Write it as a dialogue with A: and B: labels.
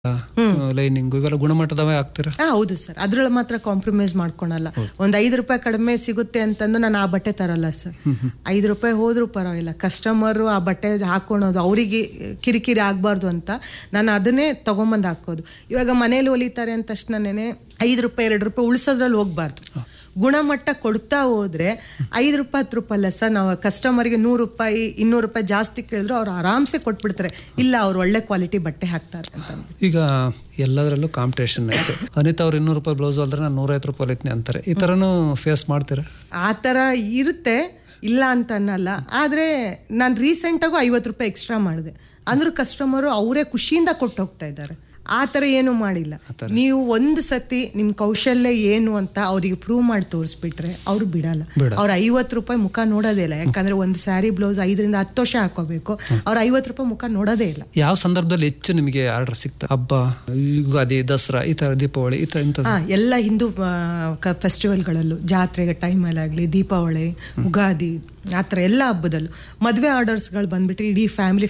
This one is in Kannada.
A: ಲೈನಿಂಗ್ ಇವೆಲ್ಲ ಗುಣಮಟ್ಟದವೇ ಆಗ್ತೀರಾ
B: ಹಾ ಹೌದು ಸರ್ ಅದ್ರಲ್ಲಿ ಮಾತ್ರ ಕಾಂಪ್ರಮೈಸ್ ಮಾಡ್ಕೊಳಲ್ಲ ಒಂದ್ ಐದು ರೂಪಾಯಿ ಕಡಿಮೆ ಸಿಗುತ್ತೆ ಅಂತಂದು ನಾನು ಆ ಬಟ್ಟೆ ತರಲ್ಲ ಸರ್ ಐದು ರೂಪಾಯಿ ಹೋದ್ರೂ ಪರವಾಗಿಲ್ಲ ಕಸ್ಟಮರ್ ಆ ಬಟ್ಟೆ ಹಾಕೊಳೋದು ಅವರಿಗೆ ಕಿರಿಕಿರಿ ಆಗ್ಬಾರ್ದು ಅಂತ ನಾನು ಅದನ್ನೇ ತಗೊಂಬಂದು ಹಾಕೋದು ಇವಾಗ ಮನೇಲಿ ಹೊಲಿತಾರೆ ಅಂತ ತಕ್ಷಣನೇ ಐದು ರೂಪಾಯಿ ಎರಡು ರೂಪಾಯಿ ಉಳಿಸೋದ್ರಲ್ಲಿ ಹೋಗ್ಬಾರ್ದು ಗುಣಮಟ್ಟ ಕೊಡ್ತಾ ಹೋದ್ರೆ ಐದು ರೂಪಾಯಿ ಹತ್ತು ರೂಪಾಯಿ ಅಲ್ಲ ಸರ್ ನಾವು ಕಸ್ಟಮರ್ಗೆ ನೂರು ರೂಪಾಯಿ ಇನ್ನೂರು ರೂಪಾಯಿ ಜಾಸ್ತಿ ಕೇಳಿದ್ರು ಅವ್ರು ಆರಾಮ್ಸೆ ಕೊಟ್ಬಿಡ್ತಾರೆ ಇಲ್ಲ ಅವ್ರು ಒಳ್ಳೆ ಕ್ವಾಲಿಟಿ ಬಟ್ಟೆ ಹಾಕ್ತಾರೆ ಅಂತ
A: ಈಗ ಎಲ್ಲದರಲ್ಲೂ ಕಾಂಪಿಟೇಷನ್ ಐತೆ ಅನಿತಾ ಅವ್ರು ಇನ್ನೂರು ರೂಪಾಯಿ ಬ್ಲೌಸ್ ಹೊಲ್ದ್ರೆ ನಾನು ನೂರೈವತ್ತು ರೂಪಾಯಿ ಹೊಲಿತೀನಿ ಅಂತಾರೆ ಈ ಥರನೂ ಫೇಸ್ ಮಾಡ್ತೀರಾ
B: ಆ ಥರ ಇರುತ್ತೆ ಇಲ್ಲ ಅಂತ ಅನ್ನಲ್ಲ ಆದರೆ ನಾನು ರೀಸೆಂಟಾಗೂ ಐವತ್ತು ರೂಪಾಯಿ ಎಕ್ಸ್ಟ್ರಾ ಮಾಡಿದೆ ಅಂದ್ರೂ ಕಸ್ಟಮರು ಅವರೇ ಖುಷಿಯಿಂದ ಕೊಟ್ಟು ಹೋಗ್ತಾ ಇದ್ದಾರೆ ಆ ಥರ ಏನು ಮಾಡಿಲ್ಲ ನೀವು ಒಂದು ಸತಿ ನಿಮ್ಮ ಕೌಶಲ್ಯ ಏನು ಅಂತ ಅವರಿಗೆ ಪ್ರೂವ್ ಮಾಡಿ ತೋರಿಸ್ಬಿಟ್ರೆ ಅವ್ರು ಬಿಡಲ್ಲ ಅವ್ರ ಐವತ್ತು ರೂಪಾಯಿ ಮುಖ ನೋಡೋದೇ ಇಲ್ಲ ಯಾಕಂದ್ರೆ ಒಂದು ಸ್ಯಾರಿ ಬ್ಲೌಸ್ ಐದರಿಂದ ಹತ್ತು ವರ್ಷ ಹಾಕೋಬೇಕು ಅವ್ರ ಐವತ್ತು ರೂಪಾಯಿ ಮುಖ ನೋಡೋದೇ ಇಲ್ಲ
A: ಯಾವ ಸಂದರ್ಭದಲ್ಲಿ ಹೆಚ್ಚು ನಿಮಗೆ ಆರ್ಡರ್ ಸಿಗ್ತಾ ಹಬ್ಬ ಯುಗಾದಿ ದಸರಾ ಈ ಥರ ದೀಪಾವಳಿ ಈ ಥರ ಇಂಥದ್ದು
B: ಹಾ ಎಲ್ಲ ಹಿಂದೂ ಫೆಸ್ಟಿವಲ್ಗಳಲ್ಲೂ ಜಾತ್ರೆಗೆ ಟೈಮಲ್ಲಾಗಲಿ ದೀಪಾವಳಿ ಉಗಾದಿ ಆ ಥರ ಎಲ್ಲ ಹಬ್ಬದಲ್ಲೂ ಮದುವೆ ಆರ್ಡರ್ಸ್ಗಳು ಬಂದ್ಬಿಟ್ಟು ಇಡೀ ಫ್ಯಾಮಿಲಿ